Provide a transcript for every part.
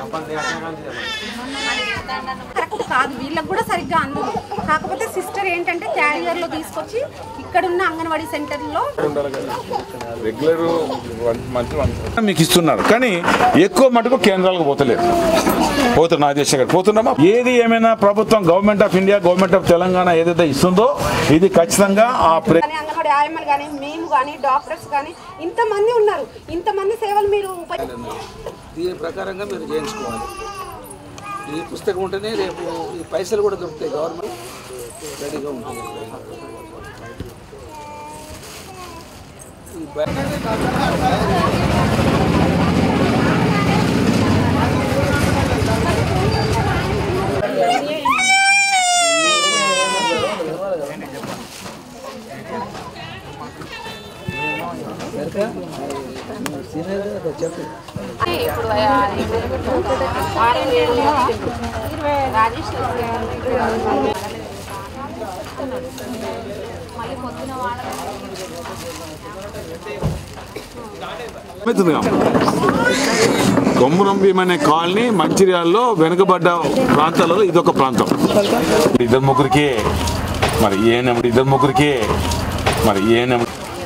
Correct కాదు వీళ్ళకి కూడా సరిగ్గా అందదు కాకపోతే సిస్టర్ ఏంటంటే క్యారియర్ లో తీసుకొచ్చి ఇక్కడ ఉన్న అంగన్వాడీ సెంటర్ లో రెగ్యులర్ మంచి మీకు ఇస్తున్నారు కానీ ఎక్కువ మటుకు కేంద్రాలకు పోతలేదు పోతున్నా నాగేష్ గారు పోతున్నామా ఏది ఏమైనా ప్రభుత్వం government of India government of Telangana ఏదైతే ఇస్తుందో ఇది ఖచ్చితంగా ఆ ప్ర కానీ అంగన్వాడీ ఆయమ్మలు కానీ మేము కానీ డాక్టర్స్ కానీ ఇంతమంది ఉన్నారు ఇంతమంది సేవలు మీరు ఉపయోగ దీని ప్రకారంగా మీరు చేయించుకోవాలి ఈ పుస్తకం ఉంటేనే రేపు ఈ పైసలు కూడా దొరుకుతాయి గవర్నమెంట్ రెడీగా ఉంటుంది ఈ బై- చెప్పు అవుతుందిగా. కొమ్మురం భీమ్ అనే కాలనీ మంచిర్యాలలో వెనుకబడ్డ ప్రాంతాలలో ఇదొక ప్రాంతం ఇద్దరు ముగ్గురికి మరి ఏనం ఇద్దరు ముగ్గురికి మరి ఏనం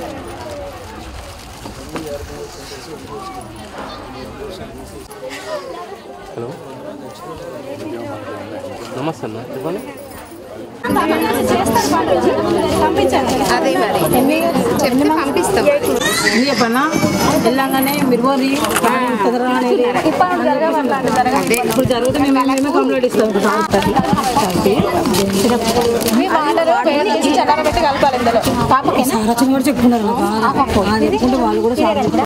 నమస్తే అన్న చెప్పండి చెప్పన్నా వెళ్ళంగానే మిర్వరి ఇప్పుడు జరిగితే మేము మేమే కంప్లీట్ ఇస్తాం సారథి కూడా చెప్పుకున్నారు చెప్పుకుంటే వాళ్ళు కూడా చాలా